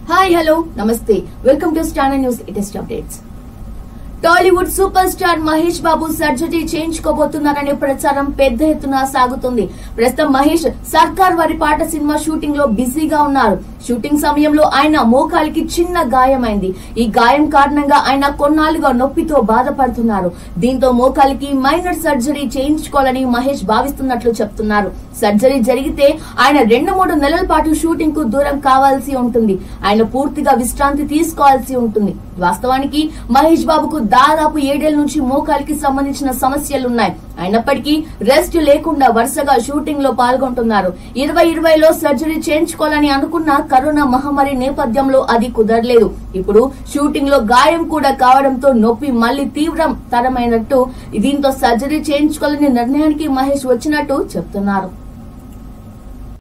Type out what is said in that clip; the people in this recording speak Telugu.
హాయ్ హలో నమస్తే welcome to star news latest updates Tollywood super star Mahesh Babu surgery చేయించుకోబోతున్నారనే ప్రచారం పెద్ద ఎత్తున సాగుతుంది ప్రస్తుతం మహేష్ సర్కార్ వారి పాట సినిమా షూటింగ్ లో బిజీగా ఉన్నారు షూటింగ్ సమయంలో ఆయన మోకాలికి చిన్న గాయమైంది ఈ గాయం కారణంగా ఆయన కొన్నాళ్లుగా నొప్పితో బాధపడుతున్నారు దీంతో మోకాలికి మైనర్ సర్జరీ చేయించుకోవాలని మహేష్ భావిస్తున్నట్లు చెప్తున్నారు సర్జరీ జరిగితే ఆయన రెండు మూడు నెలల పాటు షూటింగ్ కు దూరం కావాల్సి ఉంటుంది ఆయన పూర్తిగా విశ్రాంతి తీసుకోవాల్సి ఉంటుంది వాస్తవానికి మహేష్ బాబుకు దాదాపు ఏడేళ్ల నుంచి మోకాలికి సంబంధించిన సమస్యలున్నాయి అయినప్పటికీ రెస్ట్ లేకుండా వరుసగా షూటింగ్ లో పాల్గొంటున్నారు ఇరవై ఇరవైలో సర్జరీ చేయించుకోవాలని అనుకున్న కరోనా మహమ్మారి నేపథ్యంలో అది కుదరలేదు ఇప్పుడు షూటింగ్ లో గాయం కూడా కావడంతో నొప్పి మళ్లీ తీవ్రం తరమైనట్టు దీంతో సర్జరీ చేయించుకోవాలని నిర్ణయానికి మహేష్ వచ్చినట్టు చెప్తున్నారు